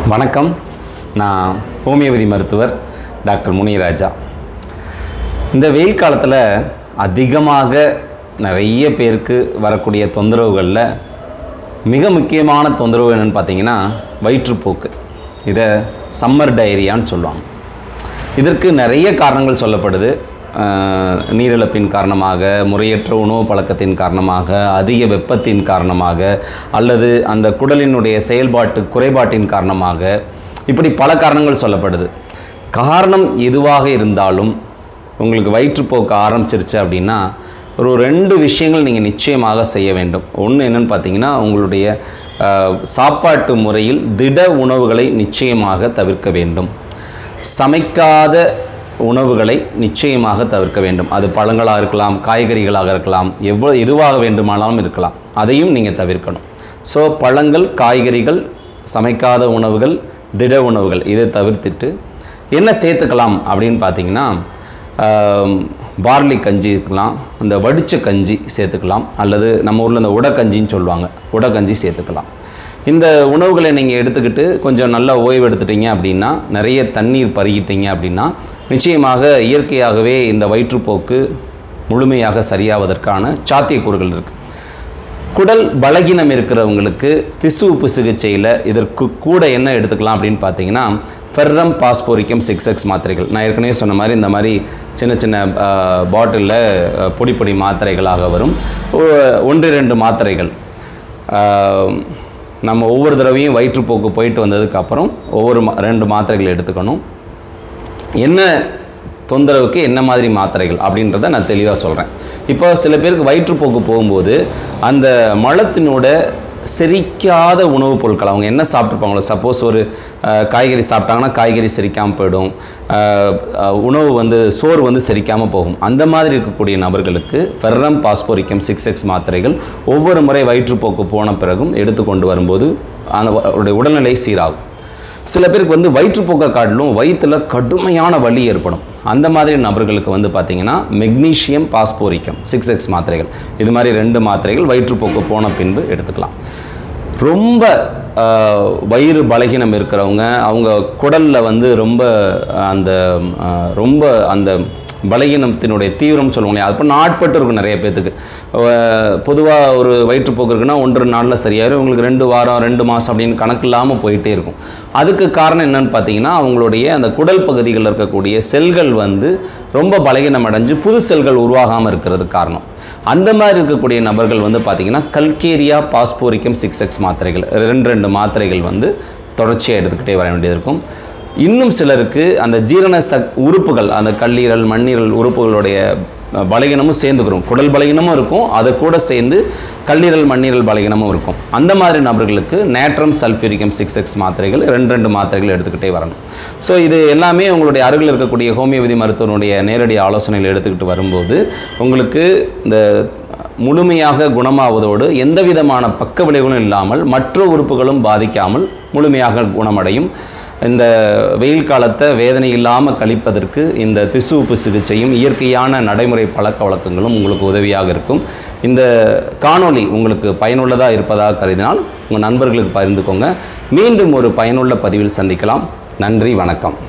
வணக்கம் நான் ஹோமியோபதி மருத்துவர் டாக்டர் முனிராஜா இந்த வெயில் காலத்தில் அதிகமாக நிறைய பேருக்கு வரக்கூடிய தொந்தரவுகளில் மிக முக்கியமான தொந்தரவு என்னென்னு பார்த்தீங்கன்னா வயிற்றுப்போக்கு இதை சம்மர் டயரியான்னு சொல்லுவாங்க இதற்கு நிறைய காரணங்கள் சொல்லப்படுது அஹ், நீரிழப்பின் காரணமாக முறையற்ற உணவு பழக்கத்தின் காரணமாக அதிக வெப்பத்தின் காரணமாக அல்லது அந்த குடலினுடைய செயல்பாட்டு குறைபாட்டின் காரணமாக இப்படி பல காரணங்கள் சொல்லப்படுது காரணம் எதுவாக இருந்தாலும் உங்களுக்கு வயிற்றுப்போக்கு ஆரம்பிச்சிருச்சு அப்படின்னா ஒரு ரெண்டு விஷயங்கள் நீங்கள் நிச்சயமாக செய்ய வேண்டும் ஒன்று என்னன்னு பார்த்தீங்கன்னா உங்களுடைய அஹ், சாப்பாட்டு முறையில் திட உணவுகளை நிச்சயமாக தவிர்க்க வேண்டும் சமைக்காத உணவுகளை நிச்சயமாக தவிர்க்க வேண்டும் அது பழங்களாக இருக்கலாம் காய்கறிகளாக இருக்கலாம் எவ்வளோ எதுவாக வேண்டுமானாலும் இருக்கலாம் அதையும் நீங்கள் தவிர்க்கணும் ஸோ பழங்கள் காய்கறிகள் சமைக்காத உணவுகள் திட உணவுகள் இதை தவிர்த்துட்டு என்ன சேர்த்துக்கலாம் அப்படின்னு பார்த்தீங்கன்னா ஆம், பார்லி கஞ்சி இருக்கலாம் இந்த வடித்த கஞ்சி சேர்த்துக்கலாம் அல்லது நம்ம ஊரில் இந்த உடக்கஞ்சின்னு சொல்லுவாங்க உடக்கஞ்சி சேர்த்துக்கலாம் இந்த உணவுகளை நீங்கள் எடுத்துக்கிட்டு கொஞ்சம் நல்லா ஓய்வு எடுத்துட்டீங்க அப்படின்னா நிறைய தண்ணீர் பருகிட்டீங்க அப்படின்னா நிச்சயமாக இயற்கையாகவே இந்த வயிற்றுப்போக்கு முழுமையாக சரியாவதற்கான சாத்தியக்கூறுகள் இருக்குது குடல் பலகீனம் இருக்கிறவங்களுக்கு திசு உப்பு சிகிச்சையில் இதற்கு கூட என்ன எடுத்துக்கலாம் அப்படின்னு பார்த்தீங்கன்னா ஃபெர்ரம் பாஸ்போரிக்கம் சிக்ஸ் எக்ஸ் மாத்திரைகள் நான் ஏற்கனவே சொன்ன மாதிரி இந்த மாதிரி சின்ன சின்ன பாட்டிலில் பொடி பொடி மாத்திரைகளாக வரும் ஒ- ஒன்று ரெண்டு மாத்திரைகள் ஆஹ், நம்ம ஒவ்வொரு தடவையும் வயிற்றுப்போக்கு போயிட்டு வந்ததுக்கப்புறம் ஒவ்வொரு மா- ரெண்டு மாத்திரைகள் எடுத்துக்கணும் என்ன தொந்தரவுக்கு என்ன மாதிரி மாத்திரைகள் அப்படின்றத நான் தெளிவாக சொல்கிறேன் இப்போ சில பேருக்கு வயிற்றுப்போக்கு போகும்போது அந்த மலத்தினோட செரிக்காத உணவுப் பொருட்கள் அவங்க என்ன சாப்பிட்ருப்பாங்களோ சப்போஸ் ஒரு அஹ், காய்கறி சாப்பிட்டாங்கன்னா காய்கறி செரிக்காமல் போயிடும் அஹ், அஹ், உணவு வந்து சோறு வந்து செரிக்காமல் போகும் அந்த மாதிரி இருக்கக்கூடிய நபர்களுக்கு ஃபெர்ரம் பாஸ்போரிக்கம் சிக்ஸ் எக்ஸ் மாத்திரைகள் ஒவ்வொரு முறை வயிற்றுப்போக்கு போன பிறகும் எடுத்துக்கொண்டு வரும்போது அந்த அவருடைய உடல்நிலை சீராகும் சில பேருக்கு வந்து வயிற்றுப்போக்கை காட்டிலும் வயிற்றில் கடுமையான வலி ஏற்படும் அந்த மாதிரி நபர்களுக்கு வந்து பார்த்திங்கன்னா மெக்னீஷியம் பாஸ்போரிக்கம் சிக்ஸ் எக்ஸ் மாத்திரைகள் இது மாதிரி ரெண்டு மாத்திரைகள் வயிற்றுப்போக்கு போன பின்பு எடுத்துக்கலாம் ரொம்ப ஆஹ், வயிறு பலகீனம் இருக்கிறவங்க அவங்க குடலில் வந்து ரொம்ப ஆஹ், அந்த ஆஹ், ரொம்ப அந்த பலகீனத்தினுடைய தீவிரம் சொல்லுவோம் இல்லையா அப்போ நாட்பட்டு இருக்கும் நிறைய பேர்த்துக்கு பொதுவாக ஒரு வயிற்றுப்போக்கு இருக்குன்னா ஒன்றரை நாளில் சரியாயிரும் உங்களுக்கு ரெண்டு வாரம் ரெண்டு மாதம் அப்படின்னு கணக்கு இல்லாமல் போயிட்டே இருக்கும் அதுக்கு காரணம் என்னன்னு பார்த்தீங்கன்னா அவங்களுடைய அந்த குடல் பகுதிகளில் இருக்கக்கூடிய செல்கள் வந்து ரொம்ப பலகீனம் அடைஞ்சு புது செல்கள் உருவாகாமல் இருக்கிறது காரணம் அந்த மாதிரி இருக்கக்கூடிய நபர்கள் வந்து பார்த்திங்கன்னா கல்கேரியா பாஸ்போரிக்கம் சிக்ஸ் எக்ஸ் மாத்திரைகள் ரெண்டு ரெண்டு மாத்திரைகள் வந்து தொடர்ச்சியாக எடுத்துக்கிட்டே வர வேண்டியது இருக்கும் இன்னும் சிலருக்கு அந்த ஜீரண சக் உறுப்புகள் அந்த கல்லீரல் மண்ணீரல் உறுப்புகளுடைய அஹ், பலகீனமும் சேர்ந்துக்கிறோம் குடல் பலகீனமும் இருக்கும் அது கூட சேர்ந்து கல்லீரல் மண்ணீரல் பலகீனமும் இருக்கும் அந்த மாதிரி நபர்களுக்கு நேட்ரம் சல்ஃபியூரிக்கம் சிக்ஸ் எக்ஸ் மாத்திரைகள் ரெண்டு ரெண்டு மாத்திரைகள் எடுத்துக்கிட்டே வரணும் ஸோ இது எல்லாமே உங்களுடைய அருகில் இருக்கக்கூடிய ஹோமியோபதி மருத்துவனுடைய நேரடி ஆலோசனைகள் எடுத்துக்கிட்டு வரும்போது உங்களுக்கு இந்த முழுமையாக குணமாவதோடு எந்த விதமான பக்க விளைவுகளும் இல்லாமல் மற்ற உறுப்புகளும் பாதிக்காமல் முழுமையாக குணமடையும் இந்த வெயில் காலத்தை வேதனை இல்லாமல் கழிப்பதற்கு இந்த திசு உப்பு சிகிச்சையும் இயற்கையான நடைமுறை பழக்க வழக்கங்களும் உங்களுக்கு உதவியாக இருக்கும் இந்த காணொளி உங்களுக்கு பயனுள்ளதாக இருப்பதாக கருதினால் உங்கள் நண்பர்களுக்கு பகிர்ந்துக்கோங்க மீண்டும் ஒரு பயனுள்ள பதிவில் சந்திக்கலாம் நன்றி வணக்கம்